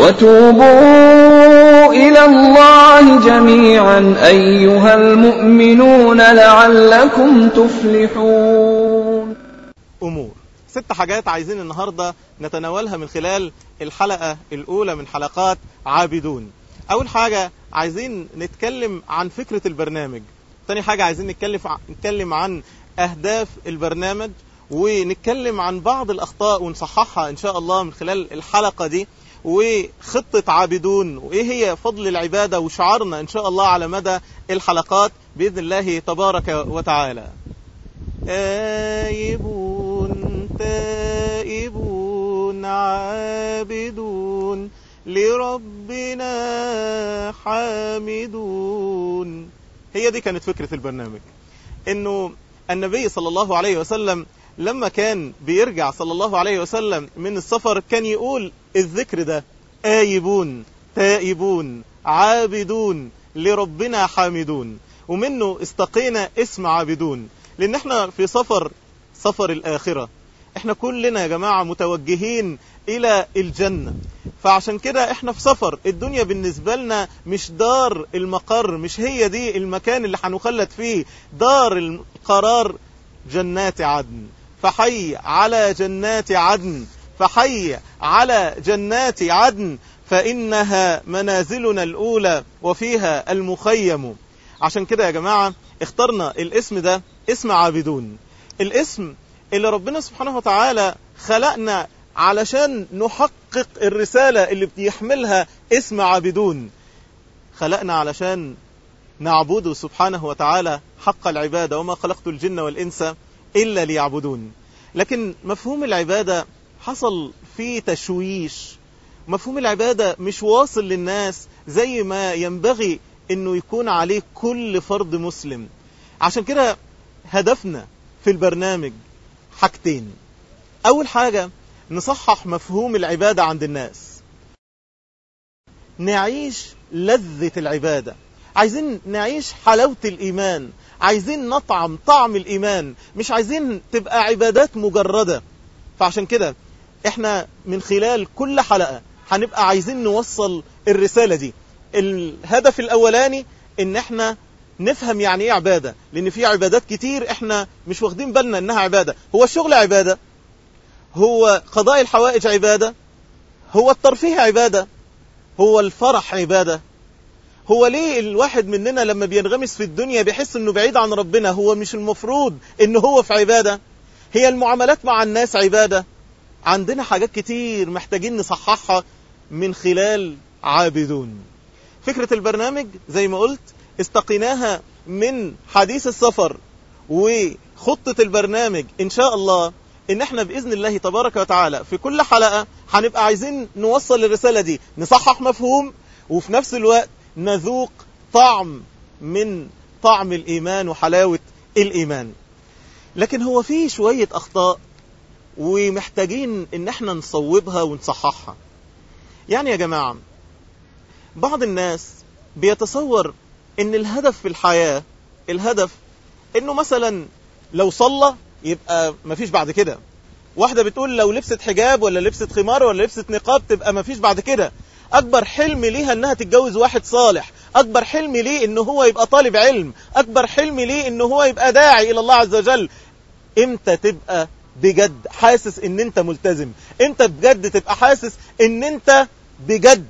وتوبوا إلى الله جميعا أيها المؤمنون لعلكم تفلحون أمور ست حاجات عايزين النهاردة نتناولها من خلال الحلقة الأولى من حلقات عابدون أول حاجة عايزين نتكلم عن فكرة البرنامج تاني حاجة عايزين نتكلم نتكلم عن أهداف البرنامج ونتكلم عن بعض الأخطاء ونصححها إن شاء الله من خلال الحلقة دي وخطة عابدون وإيه هي فضل العبادة وشعارنا إن شاء الله على مدى الحلقات بإذن الله تبارك وتعالى آيبون تائبون عابدون لربنا حامدون هي دي كانت فكرة البرنامج انه النبي صلى الله عليه وسلم لما كان بيرجع صلى الله عليه وسلم من السفر كان يقول الذكر ده آيبون تائبون عابدون لربنا حامدون ومنه استقينا اسم عابدون لان احنا في سفر سفر الآخرة احنا كلنا يا جماعة متوجهين الى الجنة فعشان كده احنا في سفر الدنيا بالنسبة لنا مش دار المقر مش هي دي المكان اللي هنخلد فيه دار القرار جنات عدن فحي على جنات عدن فحي على جنات عدن فإنها منازلنا الأولى وفيها المخيم عشان كده يا جماعة اخترنا الاسم ده اسم عابدون الاسم اللي ربنا سبحانه وتعالى خلقنا علشان نحقق الرسالة اللي بيحملها اسم عابدون خلقنا علشان نعبده سبحانه وتعالى حق العبادة وما خلقت الجن والإنس إلا ليعبدون لكن مفهوم العبادة حصل فيه تشويش مفهوم العبادة مش واصل للناس زي ما ينبغي انه يكون عليه كل فرد مسلم عشان كده هدفنا في البرنامج حاجتين اول حاجة نصحح مفهوم العبادة عند الناس نعيش لذة العبادة عايزين نعيش حلاوة الإيمان عايزين نطعم طعم الإيمان مش عايزين تبقى عبادات مجردة فعشان كده احنا من خلال كل حلقة هنبقى عايزين نوصل الرسالة دي الهدف الأولاني ان احنا نفهم يعني ايه عبادة لان في عبادات كتير احنا مش واخدين بالنا انها عبادة هو الشغل عبادة هو قضاء الحوائج عبادة هو الترفيه عبادة هو الفرح عبادة هو ليه الواحد مننا لما بينغمس في الدنيا بيحس انه بعيد عن ربنا هو مش المفروض انه هو في عبادة هي المعاملات مع الناس عبادة عندنا حاجات كتير محتاجين نصححها من خلال عابدون فكرة البرنامج زي ما قلت استقيناها من حديث السفر وخطة البرنامج ان شاء الله ان احنا باذن الله تبارك وتعالى في كل حلقة هنبقى عايزين نوصل الرسالة دي نصحح مفهوم وفي نفس الوقت نذوق طعم من طعم الإيمان وحلاوة الإيمان لكن هو فيه شوية أخطاء ومحتاجين ان احنا نصوبها ونصححها يعني يا جماعة بعض الناس بيتصور ان الهدف في الحياة الهدف انه مثلا لو صلى يبقى مفيش بعد كده واحدة بتقول لو لبست حجاب ولا لبست خمار ولا لبست نقاب تبقى مفيش بعد كده اكبر حلم ليها انها تتجوز واحد صالح اكبر حلم ليه ان هو يبقى طالب علم اكبر حلم ليه ان هو يبقى داعي الى الله عز وجل امتى تبقى بجد حاسس ان انت ملتزم انت بجد تبقى حاسس ان انت بجد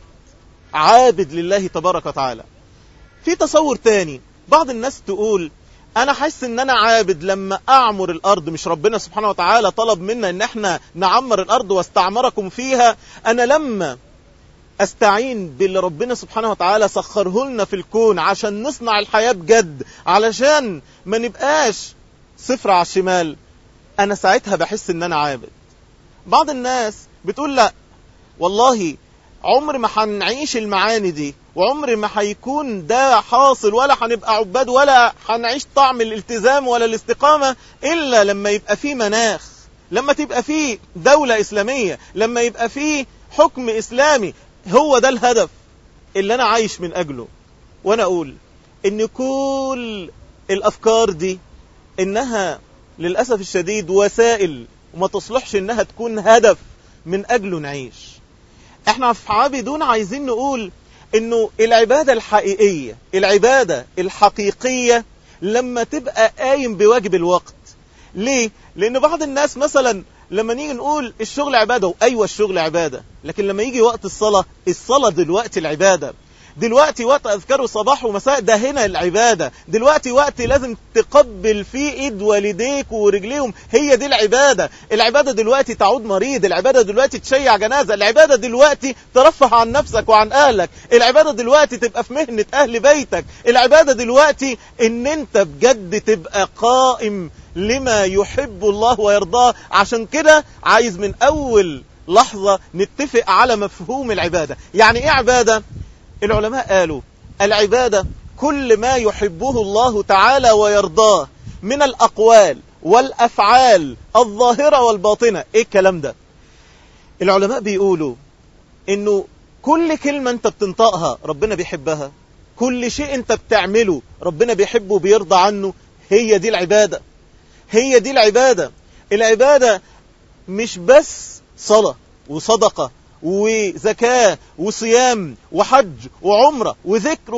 عابد لله تبارك وتعالى في تصور تاني بعض الناس تقول انا حاسس ان انا عابد لما اعمر الارض مش ربنا سبحانه وتعالى طلب منا ان احنا نعمر الارض واستعمركم فيها انا لما استعين باللي ربنا سبحانه وتعالى سخره لنا في الكون عشان نصنع الحياة بجد علشان ما نبقاش صفر على الشمال انا ساعتها بحس ان انا عابد بعض الناس بتقول لا والله عمر ما هنعيش المعاني دي وعمر ما هيكون ده حاصل ولا هنبقى عباد ولا هنعيش طعم الالتزام ولا الاستقامة إلا لما يبقى فيه مناخ لما تبقى فيه دولة إسلامية لما يبقى فيه حكم إسلامي هو ده الهدف اللي أنا عايش من أجله وأنا أقول إن كل الأفكار دي إنها للأسف الشديد وسائل وما تصلحش إنها تكون هدف من أجله نعيش احنا في عابدون عايزين نقول انه العبادة الحقيقية العبادة الحقيقية لما تبقى قايم بواجب الوقت ليه؟ لان بعض الناس مثلا لما نيجي نقول الشغل عبادة ايوه الشغل عبادة لكن لما يجي وقت الصلاة الصلاة دلوقتي العبادة دلوقتي وقت اذكار الصباح ومساء ده هنا العبادة دلوقتي وقت لازم تقبل فيه ايد والديك ورجليهم هي دي العبادة العبادة دلوقتي تعود مريض العبادة دلوقتي تشيع جنازة العبادة دلوقتي ترفه عن نفسك وعن اهلك العبادة دلوقتي تبقى في مهنة اهل بيتك العبادة دلوقتي ان انت بجد تبقى قائم لما يحب الله ويرضاه عشان كده عايز من اول لحظة نتفق على مفهوم العبادة يعني ايه عبادة العلماء قالوا العبادة كل ما يحبه الله تعالى ويرضاه من الأقوال والأفعال الظاهرة والباطنة ايه الكلام ده العلماء بيقولوا انه كل كلمة انت بتنطقها ربنا بيحبها كل شيء انت بتعمله ربنا بيحبه وبيرضى عنه هي دي العبادة هي دي العبادة العبادة مش بس صلاة وصدقة وزكاة وصيام وحج وعمرة وذكر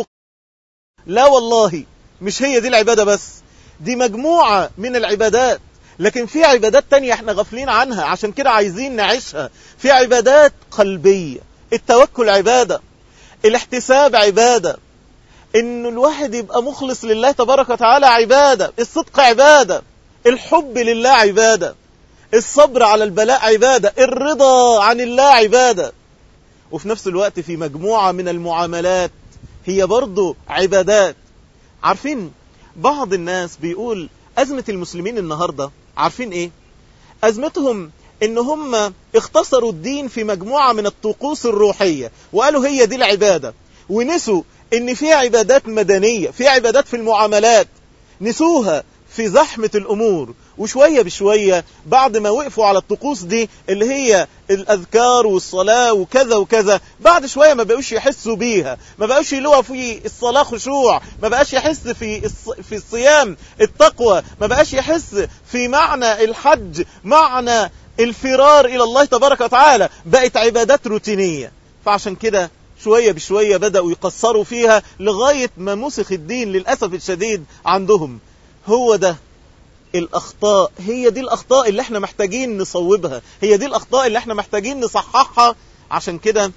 لا والله مش هي دي العبادة بس دي مجموعة من العبادات لكن في عبادات تانية احنا غافلين عنها عشان كده عايزين نعيشها في عبادات قلبية التوكل عبادة الاحتساب عبادة ان الواحد يبقى مخلص لله تبارك وتعالى عبادة الصدق عبادة الحب لله عبادة الصبر على البلاء عبادة الرضا عن الله عبادة وفي نفس الوقت في مجموعة من المعاملات هي برضو عبادات عارفين بعض الناس بيقول أزمة المسلمين النهاردة عارفين إيه أزمتهم إن هم اختصروا الدين في مجموعة من الطقوس الروحية وقالوا هي دي العبادة ونسوا إن في عبادات مدنية في عبادات في المعاملات نسوها في زحمة الأمور وشوية بشوية بعد ما وقفوا على الطقوس دي اللي هي الأذكار والصلاة وكذا وكذا بعد شوية ما بقوش يحسوا بيها ما بقوش يلوها في الصلاة خشوع ما بقاش يحس في في الصيام التقوى ما بقاش يحس في معنى الحج معنى الفرار إلى الله تبارك وتعالى بقت عبادات روتينية فعشان كده شوية بشوية بدأوا يقصروا فيها لغاية ما مسخ الدين للأسف الشديد عندهم هو ده الأخطاء هي دي الأخطاء اللي احنا محتاجين نصوبها هي دي الأخطاء اللي احنا محتاجين نصححها عشان كده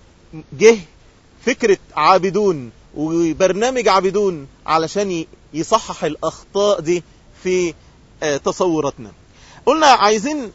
جه فكرة عابدون وبرنامج عابدون علشان يصحح الأخطاء دي في تصوراتنا قلنا عايزين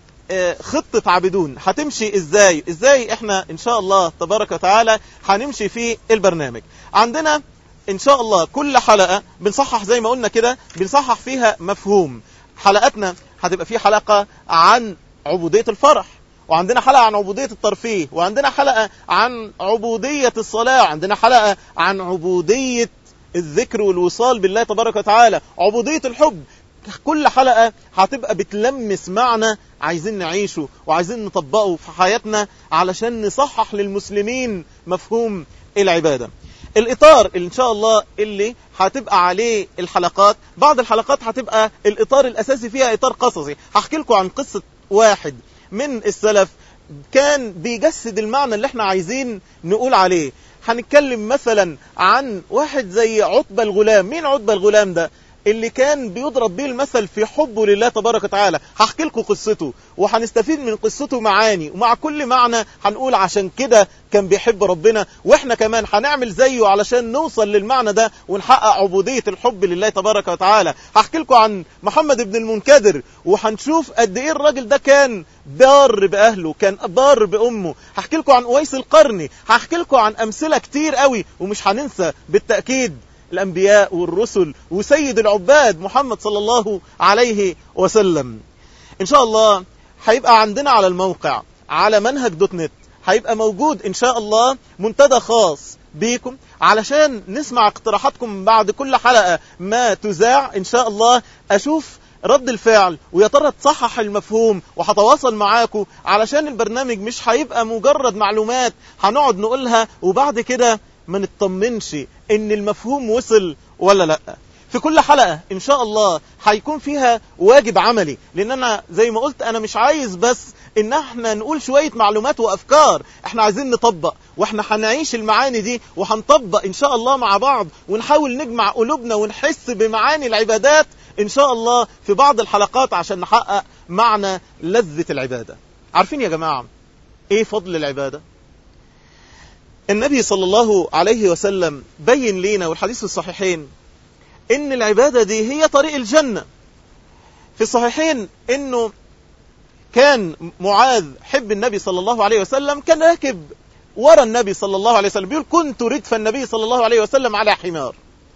خطة عابدون هتمشي ازاي ازاي احنا ان شاء الله تبارك وتعالى هنمشي في البرنامج عندنا ان شاء الله كل حلقة بنصحح زي ما قلنا كده بنصحح فيها مفهوم حلقاتنا هتبقى في حلقة عن عبودية الفرح وعندنا حلقة عن عبودية الترفيه وعندنا حلقة عن عبودية الصلاة وعندنا حلقة عن عبودية الذكر والوصال بالله تبارك وتعالى عبودية الحب كل حلقة هتبقى بتلمس معنى عايزين نعيشه وعايزين نطبقه في حياتنا علشان نصحح للمسلمين مفهوم العبادة الإطار اللي إن شاء الله اللي هتبقى عليه الحلقات بعض الحلقات هتبقى الإطار الأساسي فيها إطار قصصي هحكي لكم عن قصة واحد من السلف كان بيجسد المعنى اللي احنا عايزين نقول عليه هنتكلم مثلا عن واحد زي عتبة الغلام مين عتبة الغلام ده اللي كان بيضرب به المثل في حبه لله تبارك وتعالى هحكي لكم قصته وهنستفيد من قصته معاني ومع كل معنى هنقول عشان كده كان بيحب ربنا واحنا كمان هنعمل زيه علشان نوصل للمعنى ده ونحقق عبودية الحب لله تبارك وتعالى هحكي لكم عن محمد بن المنكدر وهنشوف قد ايه الراجل ده كان بار بأهله كان بار بأمه هحكي لكم عن أويس القرني هحكي لكم عن أمثلة كتير قوي ومش هننسى بالتأكيد الأنبياء والرسل وسيد العباد محمد صلى الله عليه وسلم إن شاء الله هيبقى عندنا على الموقع على منهج دوت نت هيبقى موجود إن شاء الله منتدى خاص بيكم علشان نسمع اقتراحاتكم بعد كل حلقة ما تذاع إن شاء الله أشوف رد الفعل ويا ترى تصحح المفهوم وهتواصل معاكم علشان البرنامج مش هيبقى مجرد معلومات هنقعد نقولها وبعد كده ما نطمنش ان المفهوم وصل ولا لا في كل حلقة إن شاء الله هيكون فيها واجب عملي لأن أنا زي ما قلت أنا مش عايز بس إن احنا نقول شوية معلومات وأفكار احنا عايزين نطبق واحنا هنعيش المعاني دي وهنطبق إن شاء الله مع بعض ونحاول نجمع قلوبنا ونحس بمعاني العبادات إن شاء الله في بعض الحلقات عشان نحقق معنى لذة العبادة عارفين يا جماعة إيه فضل العبادة النبي صلى الله عليه وسلم بين لينا والحديث الصحيحين ان العبادة دي هي طريق الجنة في الصحيحين انه كان معاذ حب النبي صلى الله عليه وسلم كان راكب ورا النبي صلى الله عليه وسلم بيقول كنت ردف النبي صلى الله عليه وسلم على حمار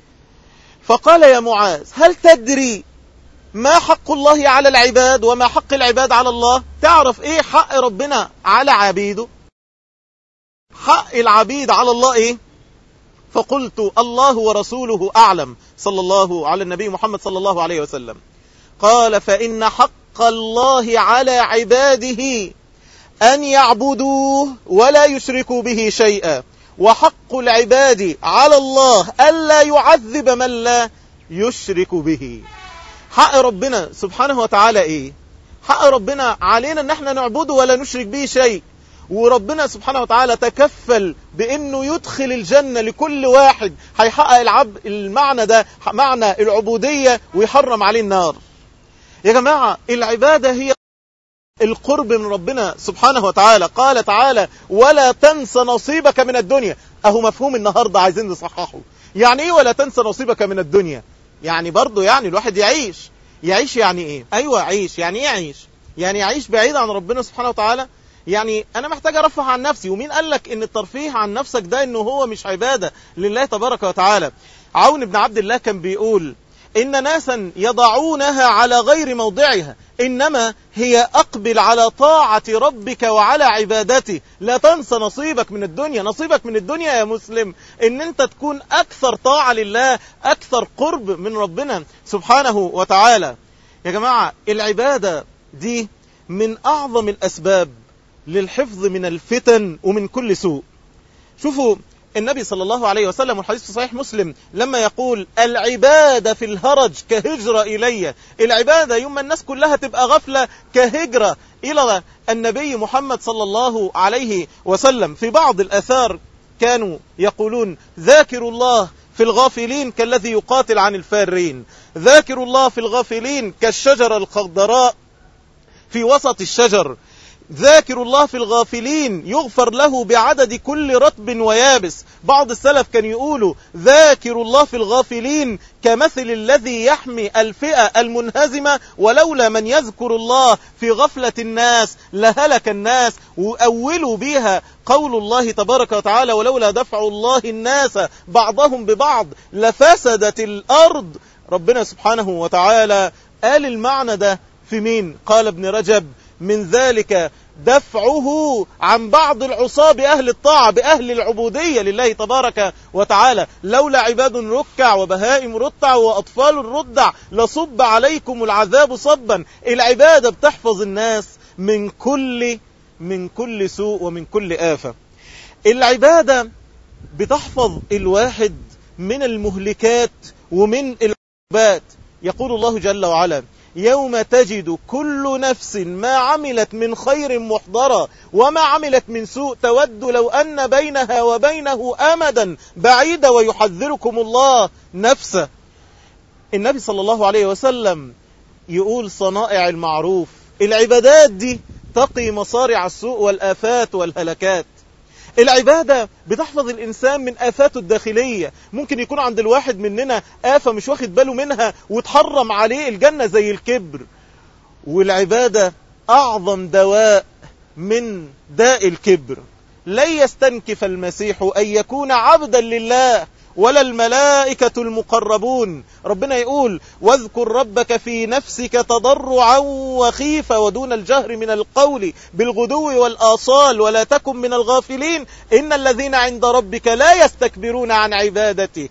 فقال يا معاذ هل تدري ما حق الله على العباد وما حق العباد على الله تعرف ايه حق ربنا على عبيده حق العبيد على الله ايه فقلت الله ورسوله أعلم صلى الله على النبي محمد صلى الله عليه وسلم قال فإن حق الله على عباده أن يعبدوه ولا يشركوا به شيئا وحق العباد على الله ألا يعذب من لا يشرك به حق ربنا سبحانه وتعالى إيه حق ربنا علينا أن احنا نعبده ولا نشرك به شيء وربنا سبحانه وتعالى تكفل بانه يدخل الجنة لكل واحد هيحقق العب المعنى ده معنى العبودية ويحرم عليه النار يا جماعة العبادة هي القرب من ربنا سبحانه وتعالى قال تعالى ولا تنس نصيبك من الدنيا اهو مفهوم النهاردة عايزين نصححه يعني ايه ولا تنس نصيبك من الدنيا يعني برضو يعني الواحد يعيش يعيش يعني ايه ايوه عيش يعني ايه يعيش يعني يعيش بعيد عن ربنا سبحانه وتعالى يعني انا محتاج ارفه عن نفسي ومين قال لك ان الترفيه عن نفسك ده انه هو مش عبادة لله تبارك وتعالى عون بن عبد الله كان بيقول ان ناسا يضعونها على غير موضعها انما هي اقبل على طاعة ربك وعلى عبادته لا تنسى نصيبك من الدنيا نصيبك من الدنيا يا مسلم ان انت تكون اكثر طاعة لله اكثر قرب من ربنا سبحانه وتعالى يا جماعة العبادة دي من اعظم الاسباب للحفظ من الفتن ومن كل سوء شوفوا النبي صلى الله عليه وسلم والحديث في صحيح مسلم لما يقول العبادة في الهرج كهجرة إلي العبادة يوم الناس كلها تبقى غفلة كهجرة إلى النبي محمد صلى الله عليه وسلم في بعض الأثار كانوا يقولون ذاكروا الله في الغافلين كالذي يقاتل عن الفارين ذاكروا الله في الغافلين كالشجرة الخضراء في وسط الشجر ذاكر الله في الغافلين يغفر له بعدد كل رطب ويابس بعض السلف كان يقولوا ذاكر الله في الغافلين كمثل الذي يحمي الفئة المنهزمة ولولا من يذكر الله في غفلة الناس لهلك الناس وأولوا بها قول الله تبارك وتعالى ولولا دفع الله الناس بعضهم ببعض لفسدت الأرض ربنا سبحانه وتعالى قال المعنى ده في مين قال ابن رجب من ذلك دفعه عن بعض العصاة بأهل الطاعة بأهل العبودية لله تبارك وتعالى لولا عباد ركع وبهائم رطع وأطفال ردع لصب عليكم العذاب صبا العبادة بتحفظ الناس من كل من كل سوء ومن كل آفة العبادة بتحفظ الواحد من المهلكات ومن العبات يقول الله جل وعلا يوم تجد كل نفس ما عملت من خير محضرة وما عملت من سوء تود لو أن بينها وبينه أمدا بعيدا ويحذركم الله نفسه النبي صلى الله عليه وسلم يقول صنائع المعروف العبادات دي تقي مصارع السوء والآفات والهلكات العبادة بتحفظ الإنسان من آفاته الداخلية ممكن يكون عند الواحد مننا آفة مش واخد باله منها وتحرم عليه الجنة زي الكبر والعبادة أعظم دواء من داء الكبر لن يستنكف المسيح أن يكون عبدا لله ولا الملائكة المقربون ربنا يقول واذكر ربك في نفسك تضرعا وخيفة ودون الجهر من القول بالغدو والآصال ولا تكن من الغافلين إن الذين عند ربك لا يستكبرون عن عبادته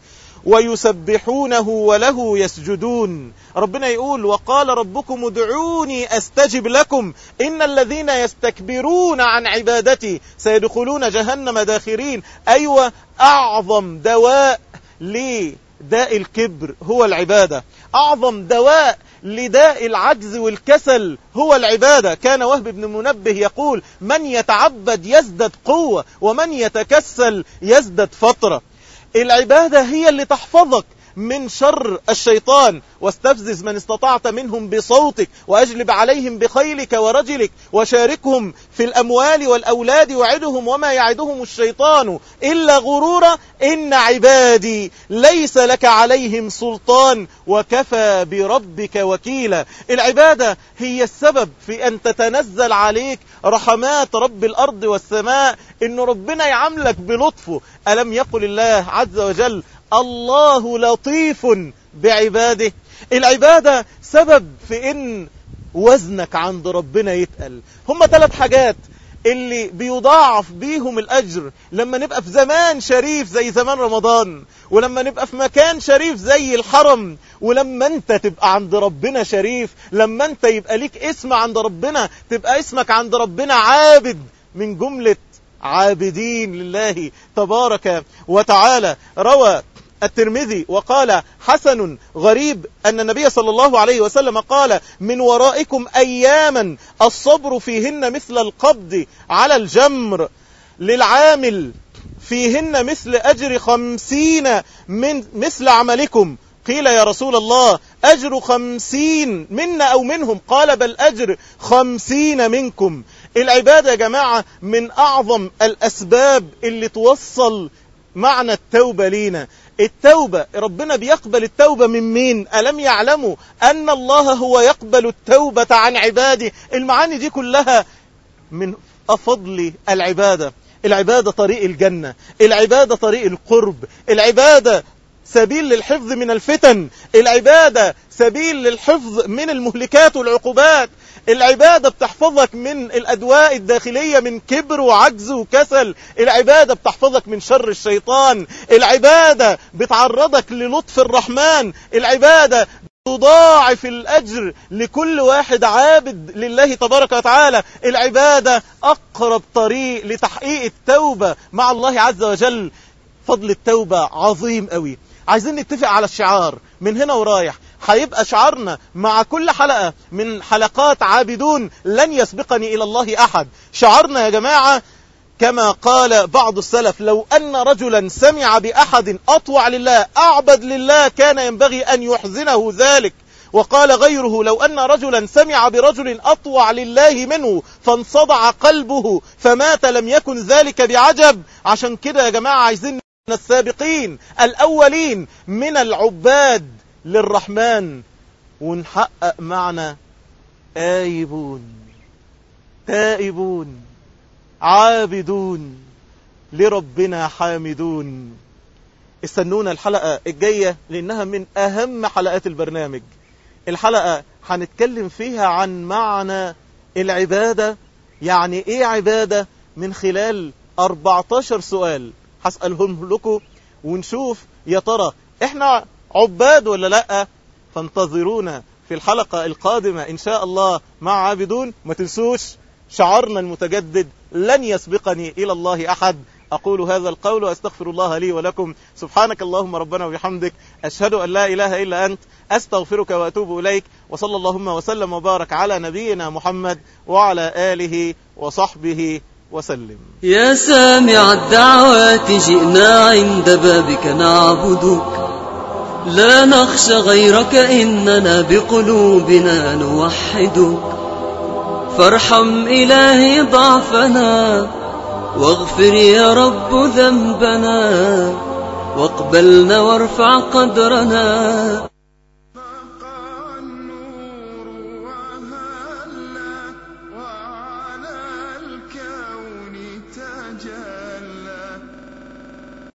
ويسبحونه وله يسجدون ربنا يقول وقال ربكم ادعوني استجب لكم ان الذين يستكبرون عن عبادتي سيدخلون جهنم داخرين ايوه اعظم دواء داء الكبر هو العبادة أعظم دواء لداء العجز والكسل هو العبادة كان وهب بن منبه يقول من يتعبد يزدد قوة ومن يتكسل يزدد فترة العبادة هي اللي تحفظك من شر الشيطان واستفزز من استطعت منهم بصوتك وأجلب عليهم بخيلك ورجلك وشاركهم في الأموال والأولاد وعدهم وما يعدهم الشيطان إلا غرورا إن عبادي ليس لك عليهم سلطان وكفى بربك وكيلا العبادة هي السبب في أن تتنزل عليك رحمات رب الأرض والسماء إن ربنا يعاملك بلطفه ألم يقل الله عز وجل الله لطيف بعباده العبادة سبب في ان وزنك عند ربنا يتقل هم ثلاث حاجات اللي بيضاعف بيهم الأجر لما نبقى في زمان شريف زي زمان رمضان ولما نبقى في مكان شريف زي الحرم ولما انت تبقى عند ربنا شريف لما انت يبقى ليك اسم عند ربنا تبقى اسمك عند ربنا عابد من جملة عابدين لله تبارك وتعالى روى الترمذي وقال حسن غريب أن النبي صلى الله عليه وسلم قال من ورائكم أياما الصبر فيهن مثل القبض على الجمر للعامل فيهن مثل أجر خمسين من مثل عملكم قيل يا رسول الله أجر خمسين منا أو منهم قال بل أجر خمسين منكم العبادة يا جماعة من أعظم الأسباب اللي توصل معنى التوبة لينا التوبة ربنا بيقبل التوبة من مين ألم يعلموا أن الله هو يقبل التوبة عن عباده المعاني دي كلها من أفضل العبادة العبادة طريق الجنة العبادة طريق القرب العبادة سبيل للحفظ من الفتن العبادة سبيل للحفظ من المهلكات والعقوبات العبادة بتحفظك من الأدواء الداخلية من كبر وعجز وكسل العبادة بتحفظك من شر الشيطان العبادة بتعرضك للطف الرحمن العبادة تضاعف الأجر لكل واحد عابد لله تبارك وتعالى العبادة أقرب طريق لتحقيق التوبة مع الله عز وجل فضل التوبة عظيم قوي عايزين نتفق على الشعار من هنا ورايح هيبقى شعارنا مع كل حلقة من حلقات عابدون لن يسبقني إلى الله أحد شعارنا يا جماعة كما قال بعض السلف لو أن رجلا سمع بأحد أطوع لله أعبد لله كان ينبغي أن يحزنه ذلك وقال غيره لو أن رجلا سمع برجل أطوع لله منه فانصدع قلبه فمات لم يكن ذلك بعجب عشان كده يا جماعة عايزين السابقين الأولين من العباد للرحمن ونحقق معنى آيبون تائبون عابدون لربنا حامدون استنونا الحلقة الجاية لأنها من أهم حلقات البرنامج الحلقة هنتكلم فيها عن معنى العبادة يعني إيه عبادة من خلال 14 سؤال هسألهم لكم ونشوف يا ترى احنا عباد ولا لا فانتظرونا في الحلقة القادمة إن شاء الله مع عابدون ما تنسوش شعارنا المتجدد لن يسبقني إلى الله أحد أقول هذا القول وأستغفر الله لي ولكم سبحانك اللهم ربنا وبحمدك أشهد أن لا إله إلا أنت أستغفرك وأتوب إليك وصلى اللهم وسلم وبارك على نبينا محمد وعلى آله وصحبه وسلم يا سامع الدعوات جئنا عند بابك نعبدك لا نخشى غيرك إننا بقلوبنا نوحدك فارحم إلهي ضعفنا واغفر يا رب ذنبنا واقبلنا وارفع قدرنا بقى النور وهلا وعلى الكون تجلى